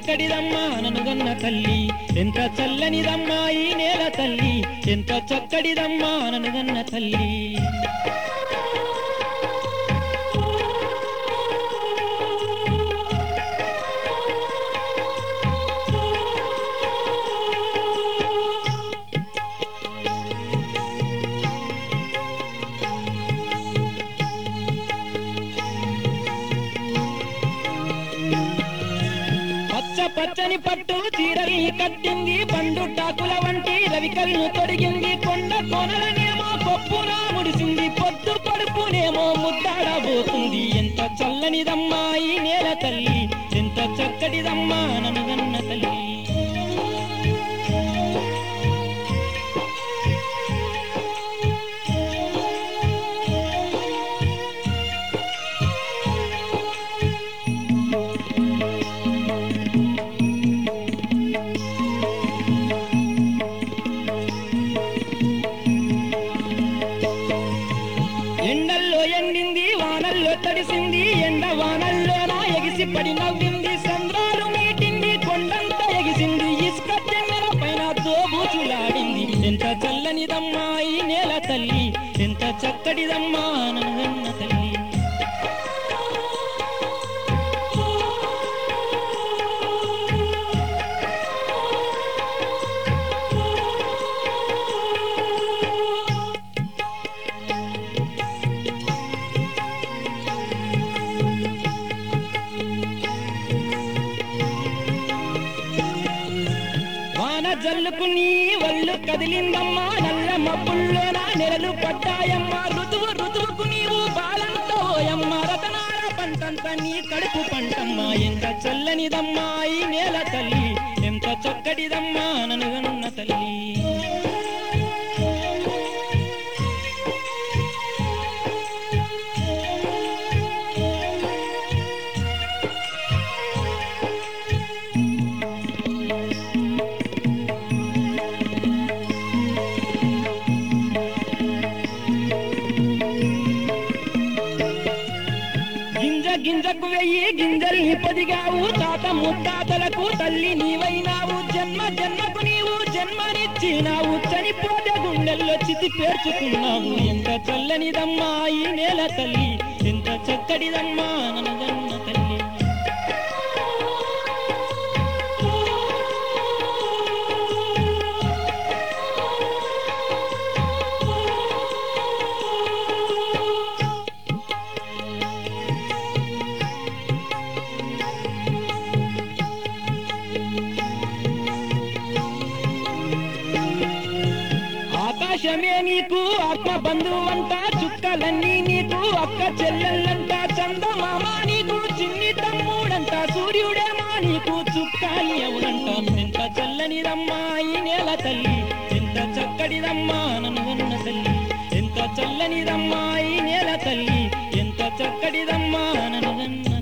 చక్కడిదమ్మా ననుగన్న తల్లి ఎంత చల్లనిదమ్మా ఈ నేల తల్లి ఎంత చక్కడిదమ్మా ననుగన్న తల్లి పచ్చ పచ్చని పట్టు చీరల్ని కట్టింది పండు టాకుల వంటి రవికలను తొడిగింది కొండ కొనలనేమో పప్పునా ముడిసింది పొద్దు పడుపునేమో ముద్దాడబోతుంది ఎంత చల్లనిదమ్మా ఈ నేల తల్లి ఎంత చక్కటిదమ్మా ననుగన్న తల్లి ఎండల్లో ఎండింది వానల్లో తడిసింది ఎండ వానల్లో నా ఎగిసి పడి నవ్వింది సంద్రాలు మీటింది కొండంత ఎగిసింది ఇసుక తెమ్మెల పైన దోబూచులాడింది ఎంత చల్లనిదమ్మా ఈ నేల తల్లి ఎంత చక్కటిదమ్మా నన్న తల్లి వాన జల్లుకు నీ వల్లు కదిలిందమ్మా నల్ల మబ్బుల్లోన నెలలు పడ్డాయమ్మా ఋతువు ఋతువుకు నీవు బాలంతోయమ్మ రతనాల పంటంత నీ కడుపు పంటమ్మా ఎంత చల్లనిదమ్మా ఈ నేల తల్లి ఎంత చక్కటిదమ్మా ననుగన్న తల్లి గింజ గింజకు వెయ్యి గింజల్ని పొదిగావు తాత ముత్తాతలకు తల్లి నీవైనావు జన్మ జన్మకు నీవు జన్మనిచ్చినావు చనిపోతే గుండెల్లో చితి పేర్చుకున్నావు ఎంత చల్లనిదమ్మా ఈ నేల తల్లి ఎంత చక్కడిదమ్మా ననగన్న తల్లి ఆకాశమే నీకు ఆత్మ బంధువంట చుక్కలన్నీ నీకు అక్క చెల్లెళ్ళంట చందమామ నీకు చిన్ని తమ్ముడంట సూర్యుడేమా నీకు చుక్కాని అవునంట ఎంత చల్లనిదమ్మా ఈ నేల తల్లి ఎంత చక్కడిదమ్మా నన్ను తల్లి ఎంత చల్లనిదమ్మా ఈ నేల తల్లి ఎంత చక్కడిదమ్మా నన్ను